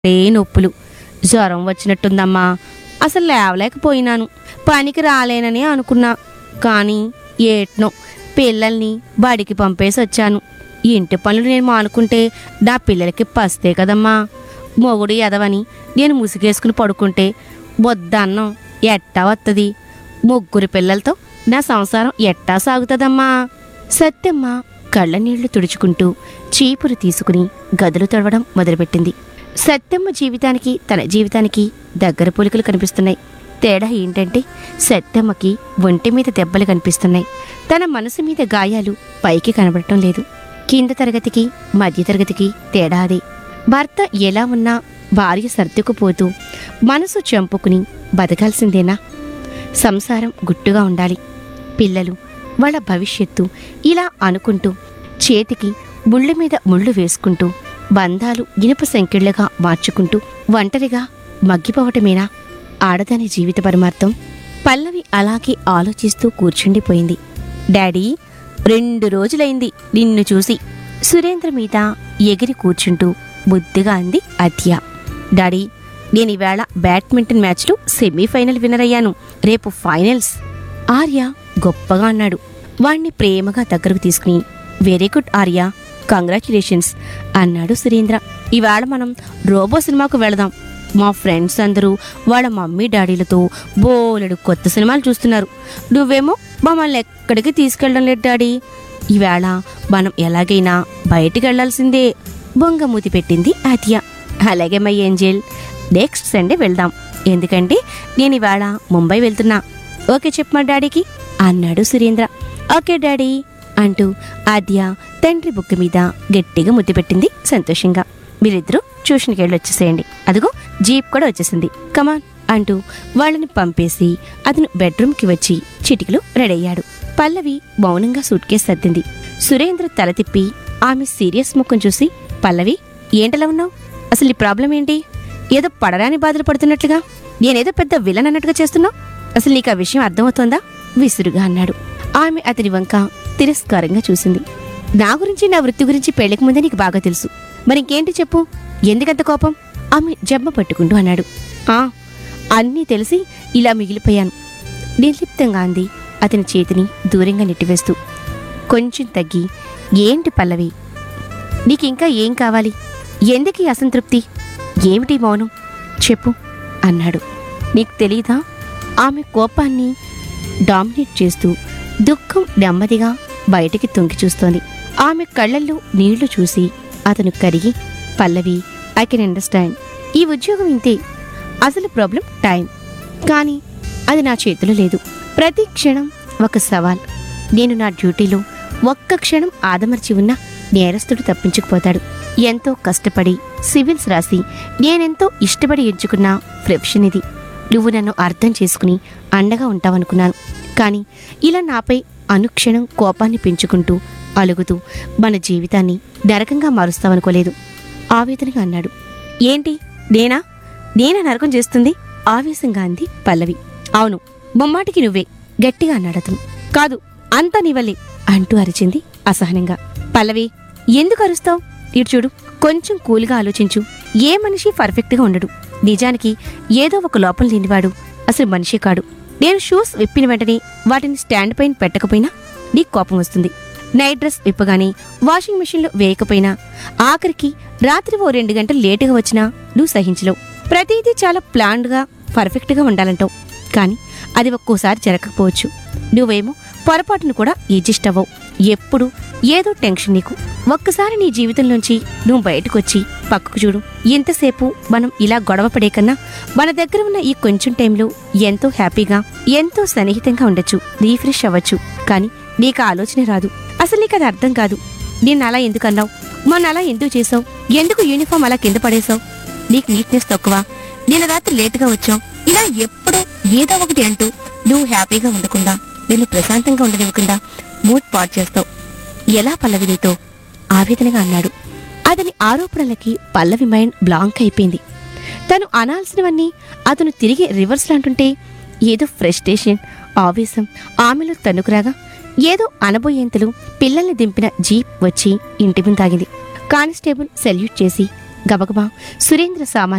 ఏ నొప్పులు జ్వరం వచ్చినట్టుందమ్మా అసలు లేవలేకపోయినాను పనికి రాలేనని అనుకున్నా కానీ ఏట్నో పిల్లల్ని బడికి పంపేసి వచ్చాను ఇంటి పనులు నేను మానుకుంటే నా పిల్లలకి పస్తే కదమ్మా మొగుడు ఎదవని నేను ముసుగేసుకుని పడుకుంటే వద్దన్నం ఎట్టా వత్తది ముగ్గురు పిల్లలతో నా సంసారం ఎట్టా సాగుతుందమ్మా సత్యమ్మ కళ్ళ నీళ్లు తుడుచుకుంటూ చీపురు తీసుకుని గదులు తడవడం మొదలుపెట్టింది సత్యమ్మ జీవితానికి తన జీవితానికి దగ్గర పోలికలు కనిపిస్తున్నాయి తేడా ఏంటంటే సత్యమ్మకి ఒంటి మీద దెబ్బలు కనిపిస్తున్నాయి తన మనసు మీద గాయాలు పైకి కనబడటం లేదు కింద తరగతికి మధ్య తరగతికి తేడా అదే భర్త ఎలా ఉన్నా భార్య సర్దుకుపోతూ మనసు చంపుకుని బతకాల్సిందేనా సంసారం గుట్టుగా ఉండాలి పిల్లలు వాళ్ళ భవిష్యత్తు ఇలా అనుకుంటూ చేతికి ముళ్ళు మీద ముళ్ళు వేసుకుంటూ బంధాలు ఇనుప సంఖ్యలుగా మార్చుకుంటూ ఒంటరిగా మగ్గిపోవటమేనా ఆడదాని జీవిత పరమార్థం పల్లవి అలాగే ఆలోచిస్తూ కూర్చుండిపోయింది డాడీ రెండు రోజులైంది నిన్ను చూసి సురేంద్ర మీద ఎగిరి కూర్చుంటూ బుద్ధిగా అంది అద్య డాడీ నేను ఈవేళ బ్యాడ్మింటన్ మ్యాచ్లో సెమీఫైనల్ విన్నర్ అయ్యాను రేపు ఫైనల్స్ ఆర్య గొప్పగా అన్నాడు వాణ్ణి ప్రేమగా దగ్గరకు తీసుకుని వెరీ గుడ్ ఆర్య కంగ్రాచులేషన్స్ అన్నాడు సురేంద్ర ఈవేళ మనం రోబో సినిమాకు వెళదాం మా ఫ్రెండ్స్ అందరూ వాళ్ళ మమ్మీ డాడీలతో బోలెడు కొత్త సినిమాలు చూస్తున్నారు నువ్వేమో మమ్మల్ని ఎక్కడికి తీసుకెళ్ళడం లేదు డాడీ ఈవేళ మనం ఎలాగైనా బయటికి వెళ్లాల్సిందే బొంగమూతి పెట్టింది ఆద్య అలాగే మై ఏంజెల్ నెక్స్ట్ సండే వెళ్దాం ఎందుకంటే నేను ఇవాళ ముంబై వెళ్తున్నా ఓకే చెప్పు మా డాడీకి అన్నాడు సురేంద్ర ఓకే డాడీ అంటూ ఆద్య తండ్రి బుక్క మీద గట్టిగా ముద్దు పెట్టింది సంతోషంగా మీరిద్దరూ ట్యూషన్కి వెళ్ళి వచ్చేసేయండి అదిగో జీప్ కూడా వచ్చేసింది కమాన్ అంటూ వాళ్ళని పంపేసి అతను బెడ్రూమ్కి వచ్చి చిటికలు రెడయ్యాడు పల్లవి మౌనంగా సూట్ కేసు సర్దింది సురేంద్ర తల తిప్పి ఆమె సీరియస్ ముఖం చూసి పల్లవి ఏంటలా ఉన్నావు అసలు ఈ ప్రాబ్లం ఏంటి ఏదో పడరాని బాధలు పడుతున్నట్లుగా నేనేదో పెద్ద విలన్ అన్నట్టుగా చేస్తున్నావు అసలు నీకు ఆ విషయం అర్థమవుతోందా విసురుగా అన్నాడు ఆమె అతని వంక తిరస్కారంగా చూసింది నా గురించి నా వృత్తి గురించి పెళ్లికి ముందే నీకు బాగా తెలుసు మరి ఇంకేంటి చెప్పు ఎందుకంత కోపం ఆమె జబ్బ పట్టుకుంటూ అన్నాడు ఆ అన్నీ తెలిసి ఇలా మిగిలిపోయాను నిర్లిప్తంగా అంది అతని చేతిని దూరంగా నెట్టివేస్తూ కొంచెం తగ్గి ఏంటి పల్లవి నీకింకా ఏం కావాలి ఎందుకు ఈ అసంతృప్తి ఏమిటి మౌనం చెప్పు అన్నాడు నీకు తెలీదా ఆమె కోపాన్ని డామినేట్ చేస్తూ దుఃఖం నెమ్మదిగా బయటికి తొంగి చూస్తోంది ఆమె కళ్ళల్లో నీళ్లు చూసి అతను కరిగి పల్లవి ఐ కెన్ అండర్స్టాండ్ ఈ ఉద్యోగం ఇంతే అసలు ప్రాబ్లం టైం కానీ అది నా చేతిలో లేదు ప్రతి క్షణం ఒక సవాల్ నేను నా డ్యూటీలో ఒక్క క్షణం ఆదమర్చి ఉన్న నేరస్తుడు తప్పించుకుపోతాడు ఎంతో కష్టపడి సివిల్స్ రాసి నేనెంతో ఇష్టపడి ఎంచుకున్న ప్రొఫెషన్ ఇది నువ్వు నన్ను అర్థం చేసుకుని అండగా ఉంటావనుకున్నాను కానీ ఇలా నాపై అనుక్షణం కోపాన్ని పెంచుకుంటూ అలుగుతూ మన జీవితాన్ని నరకంగా మారుస్తావనుకోలేదు ఆవేదనగా అన్నాడు ఏంటి నేనా నేనా నరకం చేస్తుంది ఆవేశంగా అంది పల్లవి అవును బొమ్మాటికి నువ్వే గట్టిగా అన్నాడు అతను కాదు అంతా నీవల్లే అంటూ అరిచింది అసహనంగా పల్లవి ఎందుకు అరుస్తావు ఇటు చూడు కొంచెం కూల్గా ఆలోచించు ఏ మనిషి పర్ఫెక్ట్గా ఉండడు నిజానికి ఏదో ఒక లోపం లేనివాడు అసలు మనిషి కాడు నేను షూస్ విప్పిన వెంటనే వాటిని స్టాండ్ పైన పెట్టకపోయినా నీకు కోపం వస్తుంది నైట్ డ్రెస్ విప్పగానే వాషింగ్ మెషిన్లో వేయకపోయినా ఆఖరికి రాత్రి ఓ రెండు గంటలు లేటుగా వచ్చినా నువ్వు సహించలేవు ప్రతిదీ చాలా ప్లాన్డ్గా పర్ఫెక్ట్గా ఉండాలంటావు కానీ అది ఒక్కోసారి జరగకపోవచ్చు నువ్వేమో పొరపాటును కూడా అడ్జస్ట్ అవ్వవు ఎప్పుడు ఏదో టెన్షన్ నీకు ఒక్కసారి నీ జీవితంలోంచి నువ్వు బయటకొచ్చి పక్కకు చూడు ఎంతసేపు మనం ఇలా గొడవ పడే కన్నా మన దగ్గర ఉన్న ఈ కొంచెం టైంలో ఎంతో హ్యాపీగా ఎంతో సన్నిహితంగా ఉండొచ్చు రీఫ్రెష్ అవ్వచ్చు కానీ నీకు ఆ ఆలోచన రాదు అసలు నీకు అది అర్థం కాదు నేను అలా ఎందుకు అన్నావు మొన్న అలా ఎందుకు చేసావు ఎందుకు యూనిఫామ్ అలా కింద పడేశావు నీకు నీట్నెస్ తక్కువ నేను రాత్రి లేటుగా వచ్చావు ఇలా ఎప్పుడూ ఏదో ఒకటి అంటూ నువ్వు హ్యాపీగా ఉండకుండా నేను ప్రశాంతంగా ఉండనివ్వకుండా మూడ్ పాడు చేస్తావు ఎలా పల్లవి నీతో ఆవేదనగా అన్నాడు అతని ఆరోపణలకి పల్లవి మైండ్ బ్లాంక్ అయిపోయింది తను అనాల్సినవన్నీ అతను తిరిగి రివర్స్ అంటుంటే ఏదో ఫ్రస్ట్రేషన్ ఆవేశం ఆమెలో తన్నుకురాగా ఏదో అనబోయేంతలో పిల్లల్ని దింపిన జీప్ వచ్చి ఇంటి ముందాగింది కానిస్టేబుల్ సెల్యూట్ చేసి గబగబా సురేంద్ర సామాన్